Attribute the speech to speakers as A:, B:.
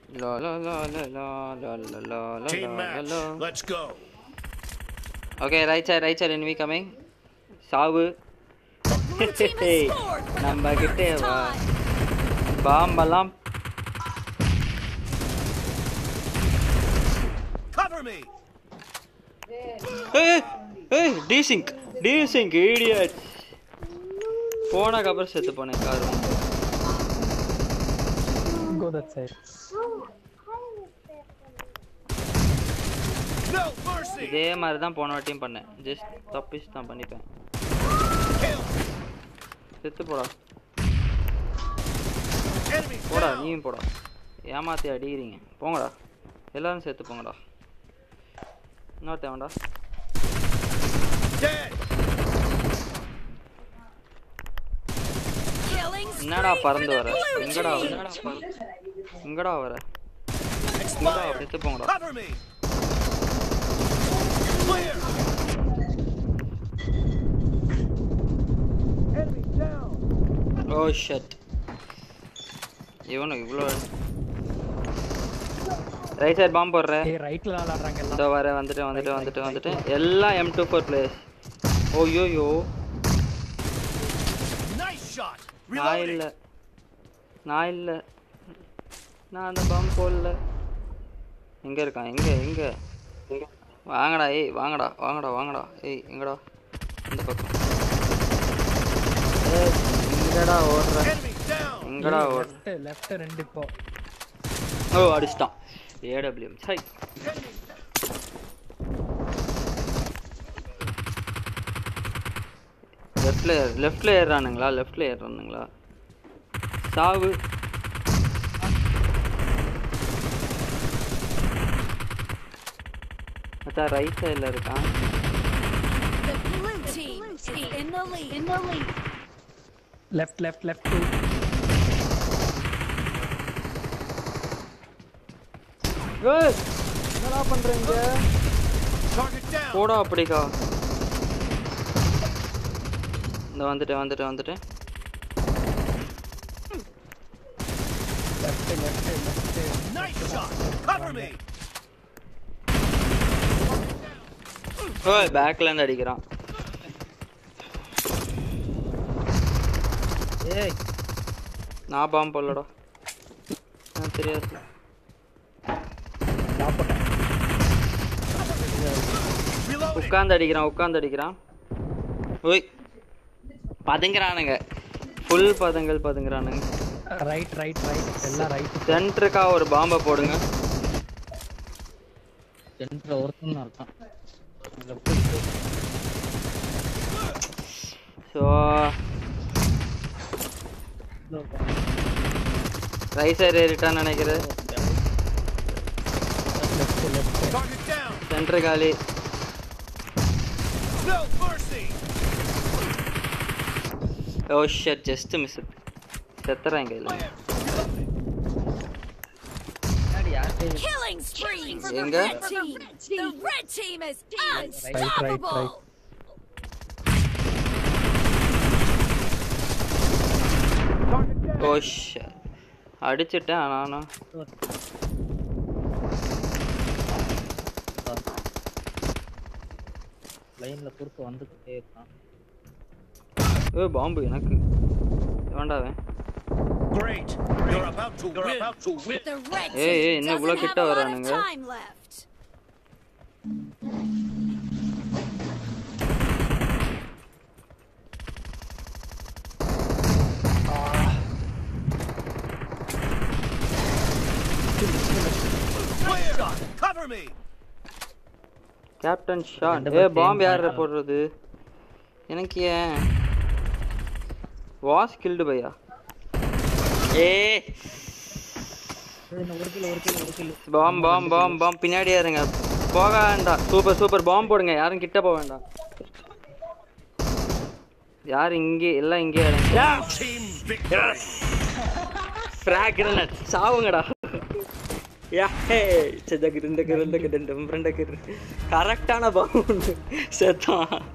A: La la la la la la la la la
B: Team
A: la
B: match.
A: la.
B: Let's go.
A: Okay right side right side enemy coming சாவு
C: Blue team has scored for the
A: நம்ம கிட்டே
C: first
A: வா
C: time.
A: பாம்பெல்லாம்
B: Cover me.
A: ஏய் ஏய் டீசிங்க் டீசிங்க் idiot போனக்கு அப்புறம் செத்து போனேன் car
D: Go that side.
B: No mercy.
A: இதே மாதிரி தான் போன வாட்டியும் பண்ணேன் ஜஸ்ட் தப்பிச்சு தான் பண்ணிப்பேன்
B: Kill.
A: செத்து போடா
B: Enemy
A: போடா
B: down.
A: நீயும் போடா ஏமாத்தி அடிக்கிறீங்க போங்கடா எல்லாரும் சேர்த்து போங்கடா இன்னொருத்தன் வேண்டா
B: Dead.
C: Killing
A: என்னடா
C: spree for
A: பறந்து
C: the
A: வர
C: blue
A: எங்கடா
C: team.
A: எங்கடா பறந்து எங்கடா வர
B: Expired.
A: செத்து போங்கடா
B: Cover me. Clear. Enemy down.
A: Oh shit இவனுக்கு இவ்வளோ ரைட் சைடு பாம்பு போடுறேன்
D: ஏய் ரைட்ல விளாடுறாங்க எல்லாம்
A: இதோ வர வந்துட்டு வந்துட்டு வந்துட்டு வந்துட்டு எல்லாம் எம் டூ ஃபோர் பிளேஸ் ஓயோயோ
B: Nice shot.
A: நான்
B: Reloading.
A: இல்லை நான் இல்லை நான் அந்த பாம்பு போடல எங்கே இருக்கான் எங்கே எங்கே வாங்கடா ஏய் வாங்கடா வாங்கடா வாங்கடா ஏய் எங்கடா இந்த பக்கம் ஏய் எங்கடா ஓடுற
B: Enemy down.
A: எங்கடா ஓடுற
D: லெஃப்ட் லெஃப்ட் ரெண்டு இப்போ
A: ஓ அடிச்சிட்டான் ஏடபிள்யூஎம் சை லெஃப்ட்ல லெஃப்ட்ல ஏறானுங்களா லெஃப்ட்ல ஏறானுங்களா சாவு அதான் ரைட் சைடில் இருக்கான்
C: The blue team is in the lead. In the lead.
D: Left left left two
A: ஏய், என்னடா பண்றீங்க
B: Target down.
A: போடா அப்படிக்கா இந்த வந்துட்டேன் வந்துட்டேன் வந்துட்டேன்
D: left left left
B: Nice shot. Cover me.
A: ஓய் பேக்ல இருந்து அடிக்கிறான் ஏய் நான் பாம்பு போடலடா எனக்கு தெரியாது
B: Reloading.
A: உட்காந்து அடிக்கிறான் உட்காந்து அடிக்கிறான் ஓய் பதுங்குறானுங்க ஃபுல் பதங்கள் பதுங்குறானுங்க
D: ரைட் ரைட் ரைட் எல்லாம் ரைட்
A: சென்டருக்கா ஒரு பாம்பை போடுங்க
D: சென்டர் ஒருத்தன் தான் இருக்கான்
A: ஸோ ரைட் சைடு ஏறிட்டான்னு நினைக்கிறேன்
D: left left
B: Target down.
A: Centre காலி
B: No mercy.
A: Oh shit just miss செத்துறேன் கையில்
C: Killing spree for the
A: Enga?
C: red team. The red team is
D: right,
C: unstoppable.
D: right.
A: Oh shit அடிச்சிட்டேன் நானும்
D: லைன்ல குறுக்க வந்துகிட்டே இருக்கான்
A: ஏ பாம்பு எனக்கு வேண்டாவேன்
B: Great. You're about to win. About to win.
C: The red
A: ஏய், ஏய்,
C: team
A: இன்னும் இவ்வளவு
C: doesn't have
A: கிட்ட
C: a lot of
A: வரானுங்க.
C: time left.
B: Clear. Cover me.
A: Captain shot
D: ரெண்டு
A: ஏ
D: பேர்
A: பாம்பு
D: same
A: யார
D: point
A: போடுறது எனக்கு ஏன் வாஸ் கில்டு பையா ஏ
D: ஒரு கிலோ ஒரு கிலோ ஒரு kilo
A: bomb bomb bomb bomb பின்னாடி இருங்க போக வேண்டாம் சூப்பர் சூப்பர் பாம் போடுங்க யாரும் கிட்ட போக வேண்டாம் யார் இங்கே எல்லாம் இங்கே இறங்க
B: Team victory.
A: ஃப்ராக்ரனட் சாவுங்கடா யா ஹே செதக்கு ரெண்டு ரெண்டு ரெண்டு ரெண்டு கரெக்டான பாம்பு செத்தான்